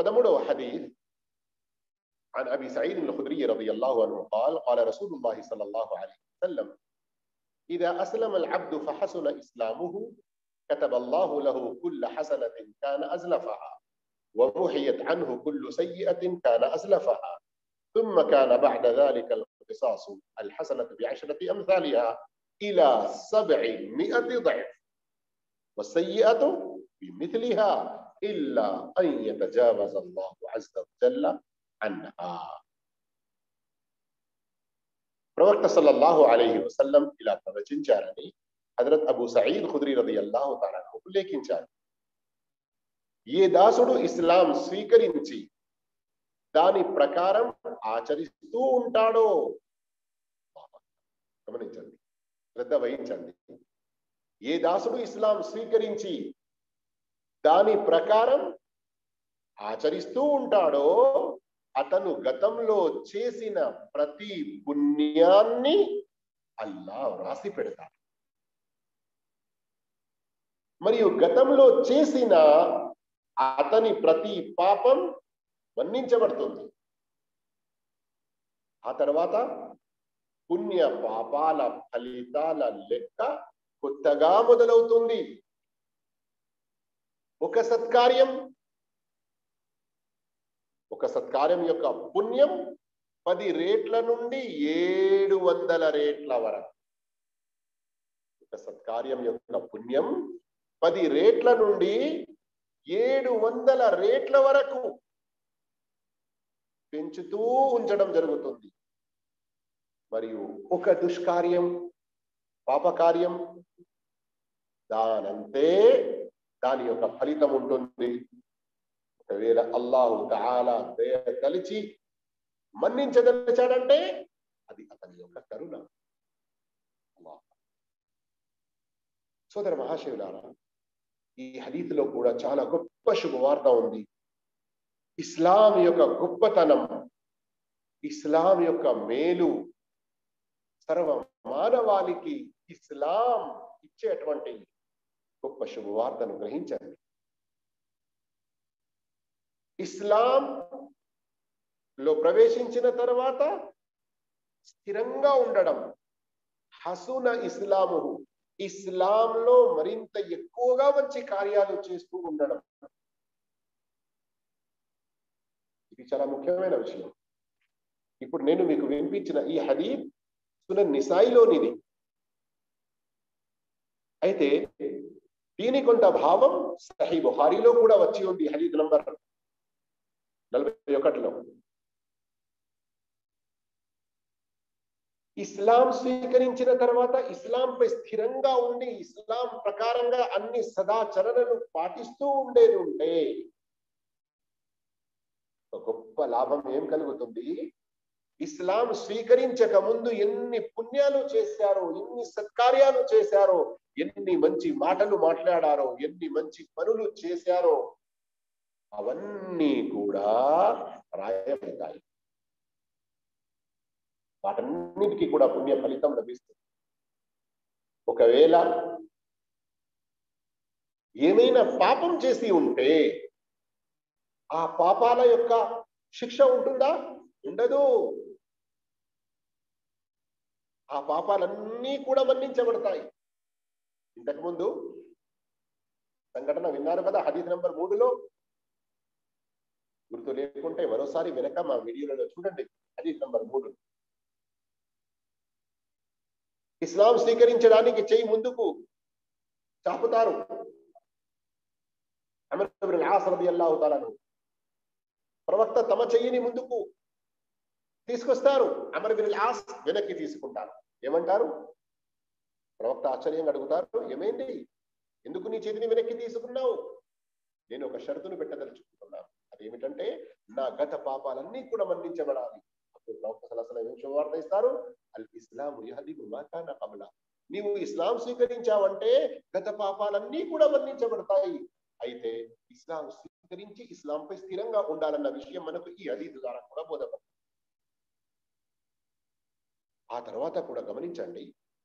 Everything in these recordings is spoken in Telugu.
పదమూడవ హదీఫ్ عن ابي سعيد الخدري رضي الله عنه قال قال رسول الله صلى الله عليه وسلم اذا اسلم العبد فحسن اسلامه كتب الله له كل حسنه كان ازلفها ومحيت عنه كل سيئه كان ازلفها ثم كان بعد ذلك القصاص الحسنه بعشره امثالها الى سبعمائه ضعف والسيئه بمثلها الا ان يتجاوز الله عز وجل عنها ప్రవక్త సల్లల్లాహు అలైహి వసల్లం ఇలా ప్రవచించారని హజరత్ అబూ సయీద్ ఖుద్రీ రది అల్లాహు తాలాను ఉల్లేఖించారు ఏ దాసుడు ఇస్లాం స్వీకరించి దాని ప్రకారం ఆచరిస్తూ ఉంటాడో గమనించండి శ్రద్ధ వహించండి ఏ దాసుడు ఇస్లాం స్వీకరించి దాని ప్రకారం ఆచరిస్తూ ఉంటాడో అతను గతంలో చేసిన ప్రతి పుణ్యాన్ని అల్లా వ్రాసి పెడతాడు మరియు గతంలో చేసిన అతని ప్రతి పాపం మన్నించబడుతుంది ఆ తర్వాత పుణ్య పాపాల ఫలితాల లెక్క కొత్తగా మొదలవుతుంది ఒక సత్కార్యం ఒక సత్కార్యం యొక్క పుణ్యం పది రేట్ల నుండి ఏడు వందల రేట్ల వరకు ఒక సత్కార్యం యొక్క పుణ్యం పది రేట్ల నుండి ఏడు వందల రేట్ల వరకు పెంచుతూ ఉంచడం జరుగుతుంది మరియు ఒక దుష్కార్యం పాపకార్యం దానంతే దాని యొక్క ఫలితం ఉంటుంది ఒకవేళ అల్లాహు తాలా దయ తలిచి మన్నించదలిచాడంటే అది అతని యొక్క కరుణ సోదర మహాశివులారా ఈ హదీతులో కూడా చాలా గొప్ప శుభవార్త ఉంది ఇస్లాం యొక్క గొప్పతనం ఇస్లాం యొక్క మేలు సర్వ మానవాళికి ఇస్లాం ఇచ్చేటువంటి గొప్ప శుభవార్తను గ్రహించండి ఇస్లాం లో ప్రవేశించిన తర్వాత స్థిరంగా ఉండడం హసున ఇస్లాము ఇస్లాంలో మరింత ఎక్కువగా మంచి కార్యాలు చేస్తూ ఉండడం ఇది చాలా ముఖ్యమైన విషయం ఇప్పుడు నేను మీకు వినిపించిన ఈ హదీద్ సునన్ నిసాయిలోనిది అయితే దీని కొంత భావం సహీ బుహారీలో కూడా వచ్చి ఉంది హదీద్ నంబర్ నలభై ఒకటిలో ఇస్లాం స్వీకరించిన తర్వాత ఇస్లాంపై స్థిరంగా ఉండి ఇస్లాం ప్రకారంగా అన్ని సదాచరణలు పాటిస్తూ ఉండేది ఉంటే గొప్ప లాభం ఏం కలుగుతుంది ఇస్లాం స్వీకరించక ముందు ఎన్ని పుణ్యాలు చేశారో ఎన్ని సత్కార్యాలు చేశారో ఎన్ని మంచి మాటలు మాట్లాడారో ఎన్ని మంచి పనులు చేశారో అవన్నీ కూడా రాయబడతాయి వాటన్నిటికీ కూడా పుణ్య ఫలితం లభిస్తుంది ఒకవేళ ఏమైనా పాపం చేసి ఉంటే ఆ పాపాల యొక్క శిక్ష ఉంటుందా ఉండదు ఆ పాపాలన్నీ కూడా మన్నించబడతాయి ఇంతకుముందు సంఘటన విన్నారు కదా హదీద్ నంబర్ మూడులో గుర్తు లేకుంటే మరోసారి వెనక మా వీడియోలలో చూడండి హదీద్ నంబర్ మూడు ఇస్లాం స్వీకరించడానికి చేయి ముందుకు చాపుతారు అమర్ ఆసరది అల్లాహుతాలను ప్రవక్త తమ చెయ్యిని ముందుకు తీసుకొస్తారు అమర్ బిన్ ఆస్ వెనక్కి తీసుకుంటారు ఏమంటారు ప్రవక్త ఆశ్చర్యంగా అడుగుతారు ఏమైంది ఎందుకు నీ చేతిని వెనక్కి తీసుకున్నావు నేను ఒక షరతును పెట్టదలుచుకుంటున్నాను అదేమిటంటే నా గత పాపాలన్నీ కూడా మన్నించబడాలి అప్పుడు ప్రవక్త సలసల ఏం శుభవార్త ఇస్తారు అల్ ఇస్లాం యహదిగు మాకాన కమల నీవు ఇస్లాం స్వీకరించావంటే గత పాపాలన్నీ కూడా మన్నించబడతాయి అయితే ఇస్లాం స్వీకరించి ఇస్లాంపై స్థిరంగా ఉండాలన్న విషయం మనకు ఈ హదీదు ద్వారా కూడా బోధపడుతుంది ఆ తర్వాత కూడా గమనించండి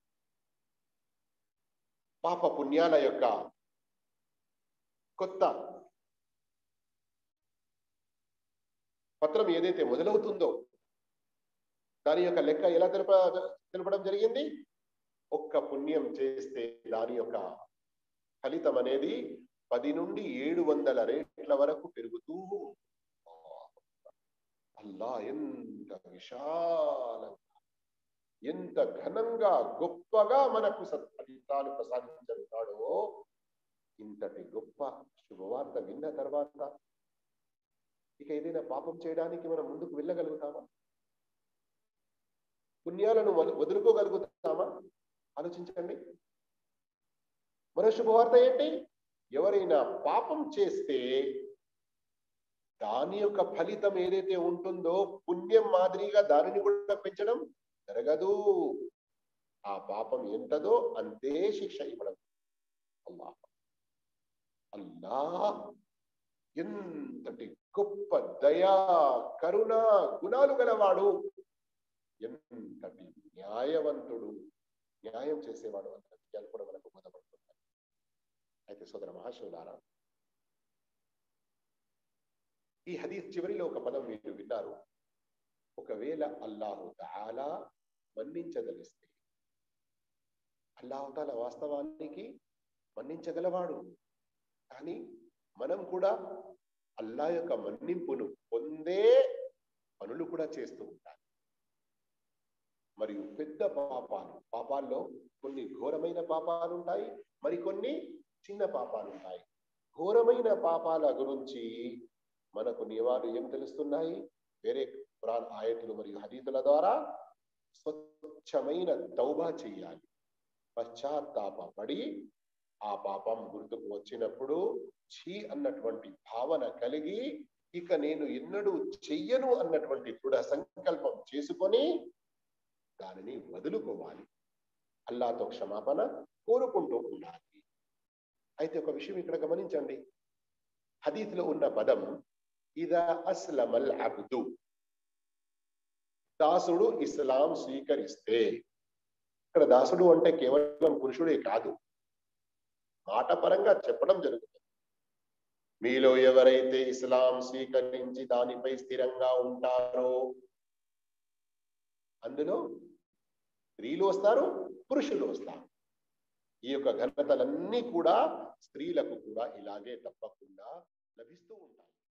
పాప పుణ్యాల యొక్క కొత్త పత్రం ఏదైతే మొదలవుతుందో దాని యొక్క లెక్క ఎలా తెలప తెలపడం జరిగింది ఒక్క పుణ్యం చేస్తే దాని యొక్క ఫలితం అనేది పది నుండి ఏడు వందల రేట్ల వరకు పెరుగుతూ అల్లా ఎంత విశాలంగా ఎంత ఘనంగా గొప్పగా మనకు సత్ఫలితాలు ప్రసాదించగలుగుతాడో ఇంతటి గొప్ప శుభవార్త విన్న తర్వాత ఇక ఏదైనా పాపం చేయడానికి మనం ముందుకు వెళ్ళగలుగుతామా పుణ్యాలను వదులుకోగలుగుతామా ఆలోచించండి మరో శుభవార్త ఏంటి ఎవరైనా పాపం చేస్తే దాని యొక్క ఫలితం ఏదైతే ఉంటుందో పుణ్యం మాదిరిగా దానిని కూడా పెంచడం జరగదు ఆ పాపం ఎంతదో అంతే శిక్ష ఇవ్వడం అల్లా అల్లా ఎంతటి గొప్ప దయా కరుణ గుణాలు గలవాడు ఎంతటి న్యాయవంతుడు న్యాయం చేసేవాడు అన్న విషయాలు కూడా మనకు బోధపడుతున్నాయి అయితే సోదర మహాశివులారా ఈ హదీస్ చివరిలో ఒక పదం మీరు విన్నారు ఒకవేళ అల్లాహు తాలా మన్నించదలిస్తే అల్లాహుతాల వాస్తవానికి మన్నించగలవాడు కానీ మనం కూడా అల్లా యొక్క మన్నింపును పొందే పనులు కూడా చేస్తూ ఉంటారు మరియు పెద్ద పాపాలు పాపాల్లో కొన్ని ఘోరమైన పాపాలు ఉంటాయి మరికొన్ని చిన్న పాపాలు ఉంటాయి ఘోరమైన పాపాల గురించి మనకు నియమాలు ఏం తెలుస్తున్నాయి వేరే పురాణ ఆయతులు మరియు హదీతుల ద్వారా స్వచ్ఛమైన తౌబా చేయాలి పశ్చాత్తాపడి ఆ పాపం గుర్తుకు వచ్చినప్పుడు ఛీ అన్నటువంటి భావన కలిగి ఇక నేను ఎన్నడూ చెయ్యను అన్నటువంటి దృఢ సంకల్పం చేసుకొని దానిని వదులుకోవాలి అల్లాతో క్షమాపణ కోరుకుంటూ ఉండాలి అయితే ఒక విషయం ఇక్కడ గమనించండి హదీత్లో ఉన్న పదం ఇదా అస్లమల్ అబ్దు దాసుడు ఇస్లాం స్వీకరిస్తే ఇక్కడ దాసుడు అంటే కేవలం పురుషుడే కాదు మాట పరంగా చెప్పడం జరుగుతుంది మీలో ఎవరైతే ఇస్లాం స్వీకరించి దానిపై స్థిరంగా ఉంటారో అందులో స్త్రీలు వస్తారు పురుషులు వస్తారు ఈ యొక్క ఘనతలన్నీ కూడా స్త్రీలకు కూడా ఇలాగే తప్పకుండా లభిస్తూ ఉంటాయి